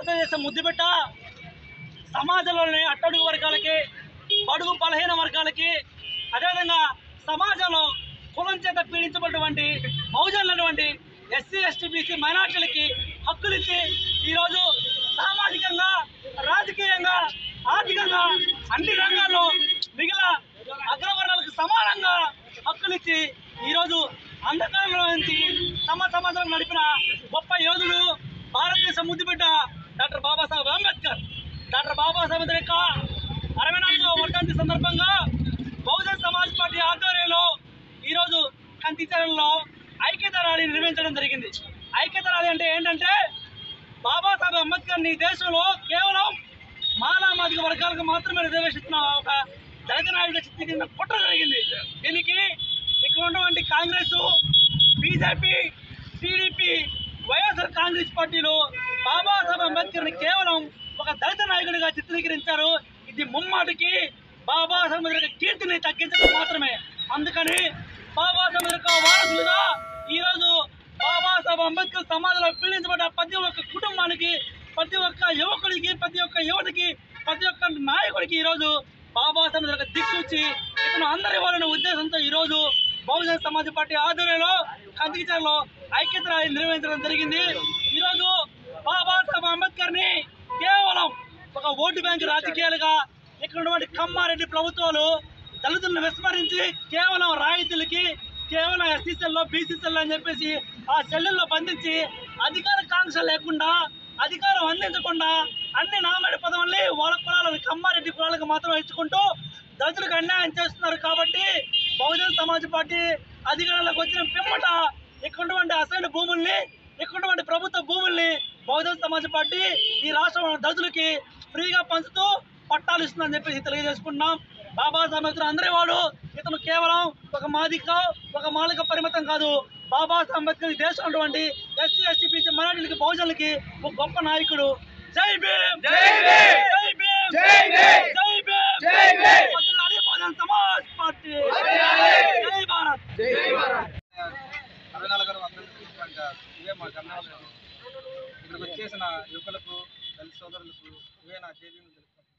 భారతదేశం ముద్దుబిట్ట సమాజంలోని అట్టడుగు వర్గాలకి బడుగు బలహీన వర్గాలకి అదేవిధంగా సమాజంలో కులం చేత పీడించబడినటువంటి బహుజనులటువంటి ఎస్సీ ఎస్టీ బీసీ మైనార్టీలకి హక్కులు ఇచ్చి ఈరోజు సామాజికంగా రాజకీయంగా ఆర్థికంగా అన్ని రంగాల్లో మిగిలిన అగ్రవర్ణాలకు సమానంగా హక్కులు ఇచ్చి ఈరోజు అంధకారంలో నుంచి సమ సమాజం నడిపిన గొప్ప యోధుడు భారతదేశ ముద్దుబిడ్డ డాక్టర్ బాబాసాహెబ్ అంబేద్కర్ డాక్టర్ బాబాసాహెబ్ అంబేద్కర్ యొక్క అరవై నాలుగవ వర్ధంతి సందర్భంగా బహుజన్ సమాజ్ పార్టీ ఆధ్వర్యంలో ఈరోజు కంతిచరణలో ఐక్యత ర్యాలీ నిర్వహించడం జరిగింది ఐక్యత ర్యాలీ అంటే ఏంటంటే బాబాసాహెబ్ అంబేద్కర్ ని దేశంలో కేవలం మాలా మాదిక వర్గాలకు మాత్రమే రిజర్వేషన్ ఒక దళిత నాయకుడిగా చిత్రీకరించిన కుట్ర జరిగింది దీనికి ఇక్కడ ఉన్నటువంటి Congress BJP TDP YSR Congress పార్టీలు బాబాసాహెబ్ అంబేద్కర్ ని కేవలం ఒక దళిత నాయకుడిగా చిత్రీకరించారు ఇది ముమ్మాటికి బాబాసాహెబ్ అంబేద్కర్ యొక్క కీర్తిని తగ్గించడం మాత్రమే అందుకని బాబాసాహెబ్ అంబేద్కర్ వారసులుగా ఈరోజు బాబాసాహెబ్ అంబేద్కర్ సమాజంలో పీడించబడ్డ ప్రతి ఒక్క కుటుంబానికి ప్రతి ఒక్క యువకుడికి ప్రతి ఒక్క యువతికి ప్రతి ఒక్క నాయకుడికి ఈరోజు బాబాసాహెబ్ అంబేద్కర్ దిక్కుచ్చి ఇతను అందరి వాళ్ళని ఉద్దేశంతో ఈరోజు బహుజన సమాజ్ పార్టీ ఆధ్వర్యంలో కందికిచర్లో ఐక్యత ర్యాలీ నిర్వహించడం జరిగింది ఈరోజు బాబాసాహెబ్ అంబేద్కర్ ని కేవలం ఒక ఓటు బ్యాంక్ రాజకీయాలుగా ఇక్కడ ఉన్నటువంటి కమ్మారెడ్డి ప్రభుత్వాలు దళితులను విస్మరించి కేవలం రాయితీలకి కేవలం ఎస్సీ సెల్లో బీసీ సెల్ అని చెప్పేసి ఆ సెల్లుల్లో బంధించి అధికార కాంక్ష లేకుండా అధికారం అందించకుండా అన్ని నామడి పదవుల్ని వాళ్ళ కులాలను కమ్మారెడ్డి కులాలకు మాత్రం ఇచ్చుకుంటూ దళితులకు అన్యాయం చేస్తున్నారు కాబట్టి బహుజన సమాజ్ పార్టీ అధికారంలోకి వచ్చిన పిమ్మట ఇక్కడ ఉన్నటువంటి అసైన్ భూముల్ని ఇక్కడ ఉన్నటువంటి ప్రభుత్వ భూముల్ని బహుజన సమాజ్ పార్టీ ఈ రాష్ట్రంలో దళితులకి ఫ్రీగా పంచుతూ పట్టాలు ఇస్తుందని చెప్పేసి తెలియజేసుకుంటున్నాం బాబాసాహెబ్ అంబేద్కర్ అందరి వాడు ఇతను కేవలం ఒక మాదిక ఒక మాలిక పరిమితం కాదు బాబాసాహెబ్ అంబేద్కర్ ఈ దేశంలో ఉన్నటువంటి ఎస్సీ ఎస్టీ బీసీ మైనార్టీలకి బహుజనులకి ఒక గొప్ప నాయకుడు జై భీమ్ జై భీమ్ జై భీమ్ జై భీమ్ జై భీమ్ వదిలాలి బహుజన సమాజ్ పార్టీ జై భారత్ అరవై నాలుగు వందల ఇవే మా ధన్యవాదాలు ఇక్కడికి వచ్చేసిన యువకులకు దళిత సోదరులకు ఇవే నా జేబీ తెలుపుతాను